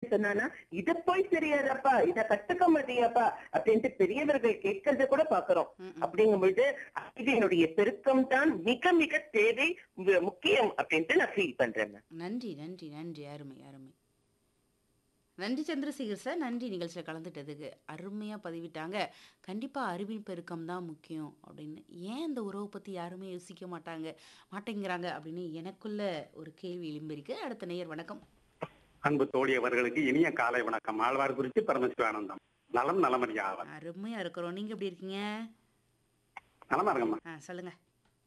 சொன்னானா இத போய் தெரியாதப்பா இத கத்துக்க மாட்டியாப்பா அப்படின்ட்டு பெரியவர்கள் கேட்கறத கூட பாக்குறோம் ம், ம். அப்படிங்கும் பொழுது அறிவினுடைய பெருக்கம் தான் மிக மிக தேவை மு- முக்கியம் அப்படின்ட்டு நான் ஃபீல் பண்றேன் ma'am. நன்றி நன்றி நன்றி அருமை அருமை நன்றி சந்திரசேகர் சார் நன்றி நிகழ்ச்சியில் கலந்துட்டதுக்கு அருமையாக பதிவிட்டாங்க கண்டிப்பாக அறிவின் பெருக்கம் தான் முக்கியம் அப்படின்னு ஏன் இந்த உறவை பற்றி யாருமே யோசிக்க மாட்டாங்க மாட்டேங்கிறாங்க அப்படின்னு எனக்குள்ள ஒரு கேள்வி எழும்பிருக்கு அடுத்த நேயர் வணக்கம் அன்பு தோழி அவர்களுக்கு இனிய காலை வணக்கம் ஆழ்வார் குறிச்சி பரமசிவானந்தம் நலம் நலமறிய ஆவார் அருமையாக இருக்கிறோம் நீங்கள் எப்படி இருக்கீங்க நலமா இருக்கம்மா ஆ சொல்லுங்கள்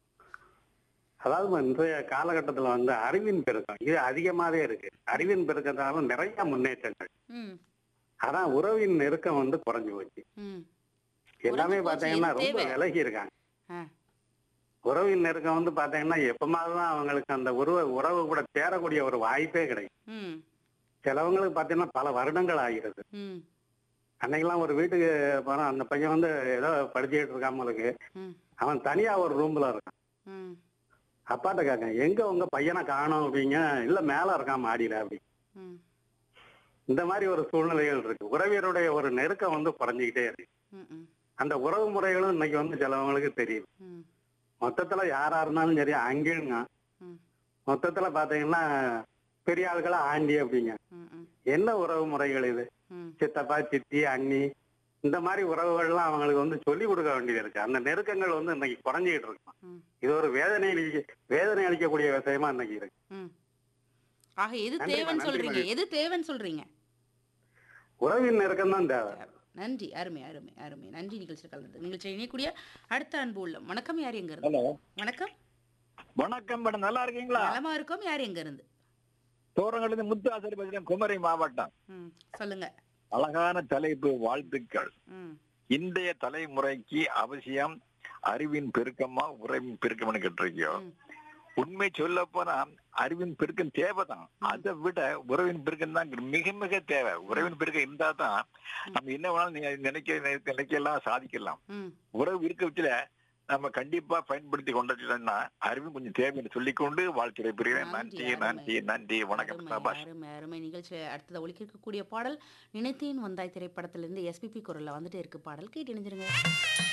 அதாவது இன்றைய காலகட்டத்துல வந்து அறிவின் பெருக்கம் இது அதிகமாவே இருக்கு அறிவின் பெருக்கத்தால நிறைய முன்னேற்றங்கள் ம் அதான் உறவின் நெருக்கம் வந்து குறைஞ்சு போச்சு ம் எல்லாமே குறைஞ்சு போச்சு, பாத்தீங்கன்னா இது ரொம்ப தேவை. விலகி இருக்காங்க ஆ உறவின் நெருக்கம் வந்து பாத்தீங்கன்னா எப்பமாதான் அவங்களுக்கு அந்த உறவு உறவு கூட சேரக்கூடிய ஒரு வாய்ப்பே கிடைக்கும் ம் சிலவங்களுக்கு பாத்தீங்கன்னா பல வருடங்கள் ஆகிறது ம் அன்னைக்கெல்லாம் ஒரு வீட்டுக்கு போனா அந்த பையன் வந்து ஏதோ படிச்சுக்கிட்டு இருக்காமலுக்கு ம் அவன் தனியா ஒரு ரூம்ல இருக்கான் ம் அப்பாட்ட கேட்கேன் எங்க உங்க பையனை காணோம் அப்படிங்க இல்ல மேல இருக்கான் மாடியில அப்படி ம் இந்த மாதிரி ஒரு சூழ்நிலைகள் இருக்கு உறவியருடைய ஒரு நெருக்கம் வந்து குறைஞ்சிக்கிட்டே இருக்கு ம் ம் அந்த உறவு முறைகளும் இன்னைக்கு வந்து சிலவங்களுக்கு தெரியுது ம் மொத்தத்துல யாரா இருந்தாலும் சரி அங்கிழுங்க ம் மொத்தத்துல பாத்தீங்கன்னா பெரிய ஆளுகளா ஆண்டி அப்படிங்க ம் ம் என்ன உறவு முறைகள் இது ம் சித்தப்பா சித்தி அண்ணி இந்த மாதிரி உறவுகள்லாம் அவங்களுக்கு வந்து சொல்லி கொடுக்க வேண்டியது இருக்கு அந்த நெருக்கங்கள் வந்து இன்னைக்கு குறைஞ்சிக்கிட்டு இருக்கு ம் இது ஒரு வேதனை அளிக்க- வேதனை அளிக்கக்கூடிய விஷயமா இன்னைக்கு இருக்கு ம் ஆக எது நன்றிம்மா, தேவைன்னு நன்றி சொல்றீங்க மகேஷ். எது தேவைன்னு சொல்றீங்க உறவின் நெருக்கம் தான் தேவை நன்றி அருமை அருமை அருமை நன்றி நிகழ்ச்சி கலந்து நிகழ்ச்சியில் இணையக்கூடிய அடுத்த அன்பு உள்ள வணக்கம் யார் எங்க இருந்து ஹலோ வணக்கம் வணக்கம் மேடம் நல்லா இருக்கீங்களா நலமா இருக்கோம் யார் எங்க இருந்து தோரங்களிலிருந்து முத்து ஆசிரியர் பேசுறேன் குமரி மாவட்டம் ம் சொல்லுங்க அழகான தலைப்பு வாழ்த்துக்கள் ம் இன்றைய தலைமுறைக்கு அவசியம் அறிவின் பெருக்கமா உறவின் பெருக்கம்னு கேட்டிருக்கியோ ம். உண்மை சொல்ல போனா அறிவின் பெருக்கம் தேவைதான் அதை விட உறவின் பெருக்கம் தான் மிக மிக தேவை உறவின் பெருக்கம் இருந்தா தான் நம்ம என்ன வேணாலும் நீ நினைக்க நினைக்கலாம் சாதிக்கலாம் ம் உறவு இருக்க வச்சுல நம்ம கண்டிப்பா பயன்படுத்தி கொண்டோம்னா அறிவும் கொஞ்சம் தேவைன்னு சொல்லிக்கொண்டு வாழ்க்கை பெறுகிறேன் நன்றி, நன்றி அருமை. நன்றி நன்றி வணக்கம் அருமை சபாஷ் அருமை அருமை நிகழ்ச்சி அடுத்தது ஒலிக்க இருக்கக்கூடிய பாடல் நினைத்தேன் வந்தாய் திரைப்படத்திலிருந்து எஸ்பிபி குரல்ல வந்துட்டே இருக்கு பாடல் கேட்டு இணைஞ்சிருங்க